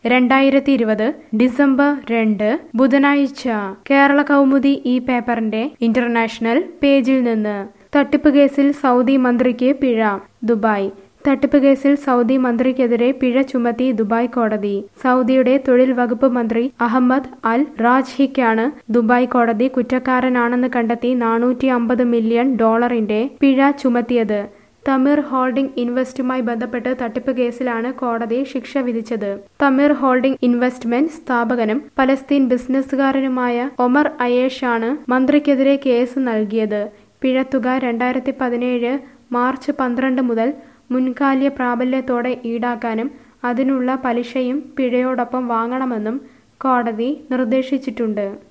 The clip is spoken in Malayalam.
രണ്ടായിരത്തി ഇരുപത് ഡിസംബർ രണ്ട് ബുധനാഴ്ച കേരള കൗമുദി ഈ പേപ്പറിന്റെ ഇന്റർനാഷണൽ പേജിൽ നിന്ന് തട്ടിപ്പ് കേസിൽ സൗദി മന്ത്രിക്ക് പിഴ ദുബായ് തട്ടിപ്പ് കേസിൽ സൗദി മന്ത്രിക്കെതിരെ പിഴ ചുമത്തി ദുബായ് കോടതി സൗദിയുടെ തൊഴിൽ വകുപ്പ് മന്ത്രി അഹമ്മദ് അൽ റാജ്ഹിക്കാണ് ദുബായ് കോടതി കുറ്റക്കാരനാണെന്ന് കണ്ടെത്തി നാനൂറ്റി അമ്പത് മില്യൺ ഡോളറിന്റെ പിഴ ചുമത്തിയത് തമീർ ഹോൾഡിംഗ് ഇൻവെസ്റ്റുമായി ബന്ധപ്പെട്ട് തട്ടിപ്പ് കേസിലാണ് കോടതി ശിക്ഷ വിധിച്ചത് തമീർ ഹോൾഡിംഗ് ഇൻവെസ്റ്റ്മെന്റ് സ്ഥാപകനും പലസ്തീൻ ബിസിനസ്സുകാരനുമായ ഒമർ അയേഷാണ് മന്ത്രിക്കെതിരെ കേസ് നൽകിയത് പിഴത്തുക രണ്ടായിരത്തി പതിനേഴ് മാർച്ച് പന്ത്രണ്ട് മുതൽ മുൻകാല്യ പ്രാബല്യത്തോടെ ഈടാക്കാനും അതിനുള്ള പലിശയും പിഴയോടൊപ്പം വാങ്ങണമെന്നും കോടതി നിർദ്ദേശിച്ചിട്ടുണ്ട്